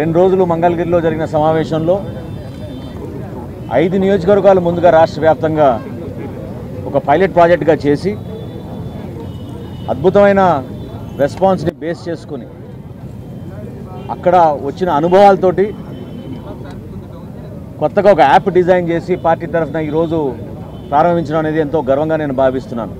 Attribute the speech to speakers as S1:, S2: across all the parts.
S1: రెండు రోజులు మంగళగిరిలో జరిగిన సమావేశంలో ఐదు నియోజకవర్గాలు ముందుగా రాష్ట్ర వ్యాప్తంగా ఒక పైలట్ ప్రాజెక్టుగా చేసి అద్భుతమైన రెస్పాన్స్ని బేస్ చేసుకుని అక్కడ వచ్చిన అనుభవాలతోటి కొత్తగా ఒక యాప్ డిజైన్ చేసి పార్టీ తరఫున ఈరోజు ప్రారంభించడం అనేది ఎంతో గర్వంగా నేను భావిస్తున్నాను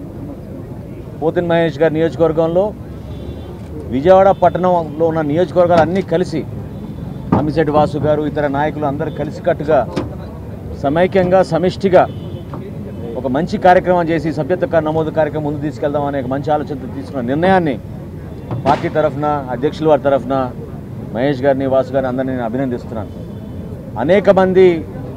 S1: పోతిన్ మహేష్ గారి నియోజకవర్గంలో విజయవాడ పట్టణంలో ఉన్న నియోజకవర్గాలు అన్నీ కలిసి అమ్మిశెట్టి వాసు గారు ఇతర నాయకులు అందరూ కలిసికట్టుగా సమైక్యంగా సమిష్టిగా ఒక మంచి కార్యక్రమం చేసి సభ్యత్వ నమోదు కార్యక్రమం ముందు తీసుకెళ్దాం అనే ఒక మంచి ఆలోచనతో తీసుకున్న నిర్ణయాన్ని పార్టీ తరఫున అధ్యక్షుల వారి తరఫున మహేష్ గారిని వాసు గారిని అందరినీ నేను అభినందిస్తున్నాను అనేక మంది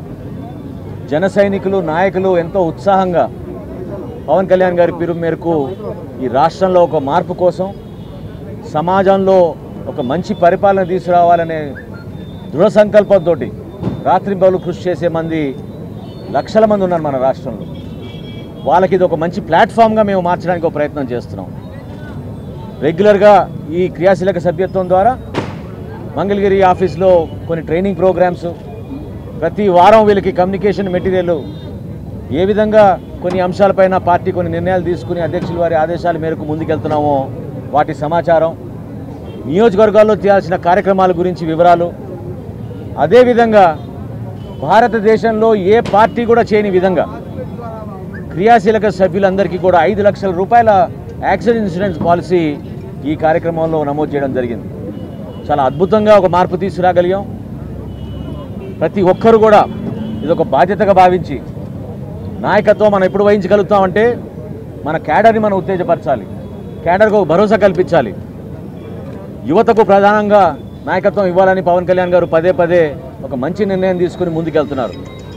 S1: జన సైనికులు నాయకులు ఎంతో ఉత్సాహంగా పవన్ కళ్యాణ్ గారి పిలుపు మేరకు ఈ రాష్ట్రంలో ఒక మార్పు కోసం సమాజంలో ఒక మంచి పరిపాలన తీసుకురావాలనే దృఢ సంకల్పంతో రాత్రింబవులు కృషి చేసే మంది లక్షల మంది ఉన్నారు మన రాష్ట్రంలో వాళ్ళకి ఇది ఒక మంచి ప్లాట్ఫామ్గా మేము మార్చడానికి ఒక ప్రయత్నం చేస్తున్నాం రెగ్యులర్గా ఈ క్రియాశీలక సభ్యత్వం ద్వారా మంగళగిరి ఆఫీస్లో కొన్ని ట్రైనింగ్ ప్రోగ్రామ్స్ ప్రతి వారం వీళ్ళకి కమ్యూనికేషన్ మెటీరియల్ ఏ విధంగా కొన్ని అంశాలపైన పార్టీ కొన్ని నిర్ణయాలు తీసుకుని అధ్యక్షుల వారి ఆదేశాల మేరకు ముందుకెళ్తున్నామో వాటి సమాచారం నియోజకవర్గాల్లో చేయాల్సిన కార్యక్రమాల గురించి వివరాలు అదేవిధంగా భారతదేశంలో ఏ పార్టీ కూడా చేయని విధంగా క్రియాశీలక సభ్యులందరికీ కూడా ఐదు లక్షల రూపాయల యాక్సిడెంట్ ఇన్సూరెన్స్ పాలసీ ఈ కార్యక్రమంలో నమోదు చేయడం జరిగింది చాలా అద్భుతంగా ఒక మార్పు తీసుకురాగలిగాం ప్రతి ఒక్కరు కూడా ఇది ఒక బాధ్యతగా భావించి నాయకత్వం మనం ఎప్పుడు వహించగలుగుతామంటే మన క్యాడర్ని మనం ఉత్తేజపరచాలి క్యాడర్కు ఒక భరోసా కల్పించాలి యువతకు ప్రధానంగా నాయకత్వం ఇవ్వాలని పవన్ కళ్యాణ్ గారు పదే పదే ఒక మంచి నిర్ణయం తీసుకుని ముందుకెళ్తున్నారు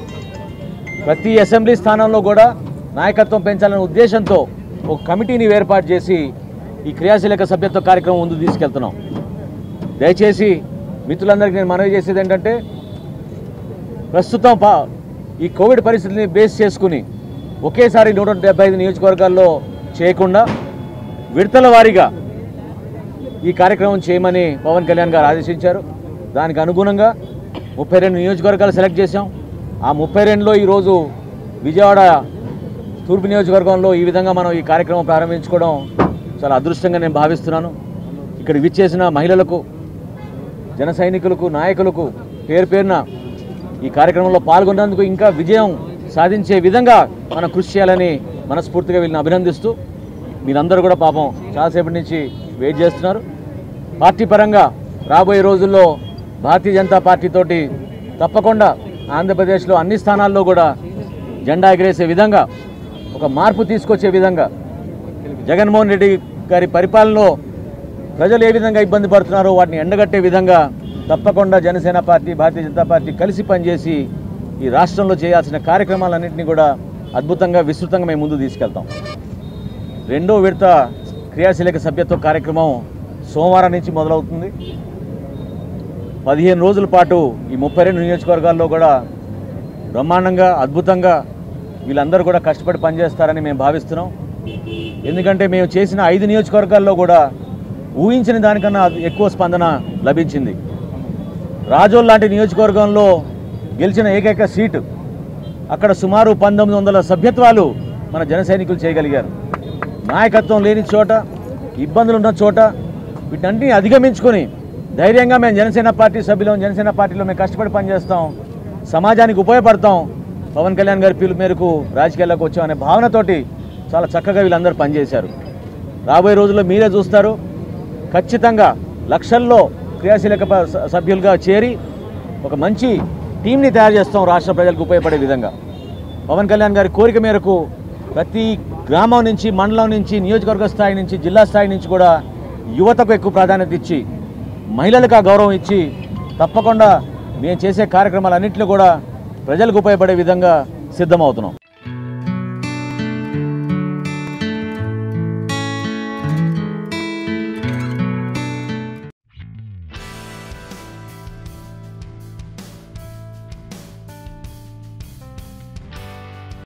S1: ప్రతి అసెంబ్లీ స్థానంలో కూడా నాయకత్వం పెంచాలనే ఉద్దేశంతో ఒక కమిటీని ఏర్పాటు చేసి ఈ క్రియాశీలక సభ్యత్వ కార్యక్రమం ముందు తీసుకెళ్తున్నాం దయచేసి మిత్రులందరికీ నేను మనవి చేసేది ఏంటంటే ప్రస్తుతం పా ఈ కోవిడ్ పరిస్థితిని బేస్ చేసుకుని ఒకేసారి నూట డెబ్బై ఐదు నియోజకవర్గాల్లో చేయకుండా విడతల వారీగా ఈ కార్యక్రమం చేయమని పవన్ కళ్యాణ్ గారు ఆదేశించారు దానికి అనుగుణంగా ముప్పై రెండు నియోజకవర్గాలు సెలెక్ట్ చేశాం ఆ ముప్పై రెండులో ఈరోజు విజయవాడ తూర్పు నియోజకవర్గంలో ఈ విధంగా మనం ఈ కార్యక్రమం ప్రారంభించుకోవడం చాలా అదృష్టంగా నేను భావిస్తున్నాను ఇక్కడ విచ్చేసిన మహిళలకు జన సైనికులకు నాయకులకు పేరు పేరున ఈ కార్యక్రమంలో పాల్గొన్నందుకు ఇంకా విజయం సాధించే విధంగా మనం కృషి చేయాలని మనస్ఫూర్తిగా వీళ్ళని అభినందిస్తూ మీరందరూ కూడా పాపం చాలాసేపటి నుంచి వెయిట్ చేస్తున్నారు పార్టీ పరంగా రాబోయే రోజుల్లో భారతీయ జనతా పార్టీ తోటి తప్పకుండా ఆంధ్రప్రదేశ్లో అన్ని స్థానాల్లో కూడా జెండా ఎగరేసే విధంగా ఒక మార్పు తీసుకొచ్చే విధంగా జగన్మోహన్ రెడ్డి గారి పరిపాలనలో ప్రజలు ఏ విధంగా ఇబ్బంది పడుతున్నారో వాటిని ఎండగట్టే విధంగా తప్పకుండా జనసేన పార్టీ భారతీయ జనతా పార్టీ కలిసి పనిచేసి ఈ రాష్ట్రంలో చేయాల్సిన కార్యక్రమాలన్నింటినీ కూడా అద్భుతంగా విస్తృతంగా మేము ముందు తీసుకెళ్తాం రెండో విడత క్రియాశీలక సభ్యత్వ కార్యక్రమం సోమవారం నుంచి మొదలవుతుంది పదిహేను రోజుల పాటు ఈ ముప్పై రెండు నియోజకవర్గాల్లో కూడా బ్రహ్మాండంగా అద్భుతంగా వీళ్ళందరూ కూడా కష్టపడి పనిచేస్తారని మేము భావిస్తున్నాం ఎందుకంటే మేము చేసిన ఐదు నియోజకవర్గాల్లో కూడా ఊహించిన దానికన్నా ఎక్కువ స్పందన లభించింది రాజోల్ లాంటి నియోజకవర్గంలో గెలిచిన ఏకైక సీటు అక్కడ సుమారు పంతొమ్మిది వందల సభ్యత్వాలు మన జన సైనికులు చేయగలిగారు నాయకత్వం లేని చోట ఇబ్బందులు ఉన్న చోట వీటన్నిటిని అధిగమించుకొని ధైర్యంగా మేము జనసేన పార్టీ సభ్యులం జనసేన పార్టీలో మేము కష్టపడి పనిచేస్తాం సమాజానికి ఉపయోగపడతాం పవన్ కళ్యాణ్ గారి పిలుపు మేరకు రాజకీయాల్లోకి వచ్చాం అనే భావనతోటి చాలా చక్కగా వీళ్ళందరూ పనిచేశారు రాబోయే రోజుల్లో మీరే చూస్తారు ఖచ్చితంగా లక్షల్లో క్రియాశీలక ప- స- సభ్యులుగా చేరి ఒక మంచి టీంని తయారు చేస్తాం రాష్ట్ర ప్రజలకు ఉపయోగపడే విధంగా పవన్ కళ్యాణ్ గారి కోరిక మేరకు ప్రతి గ్రామం నుంచి మండలం నుంచి నియోజకవర్గ స్థాయి నుంచి జిల్లా స్థాయి నుంచి కూడా యువతకు ఎక్కువ ప్రాధాన్యత ఇచ్చి మహిళలకు ఆ గౌరవం ఇచ్చి తప్పకుండా మేము చేసే కార్యక్రమాలన్నింటిలో కూడా ప్రజలకు ఉపయోగపడే విధంగా సిద్ధమవుతున్నాం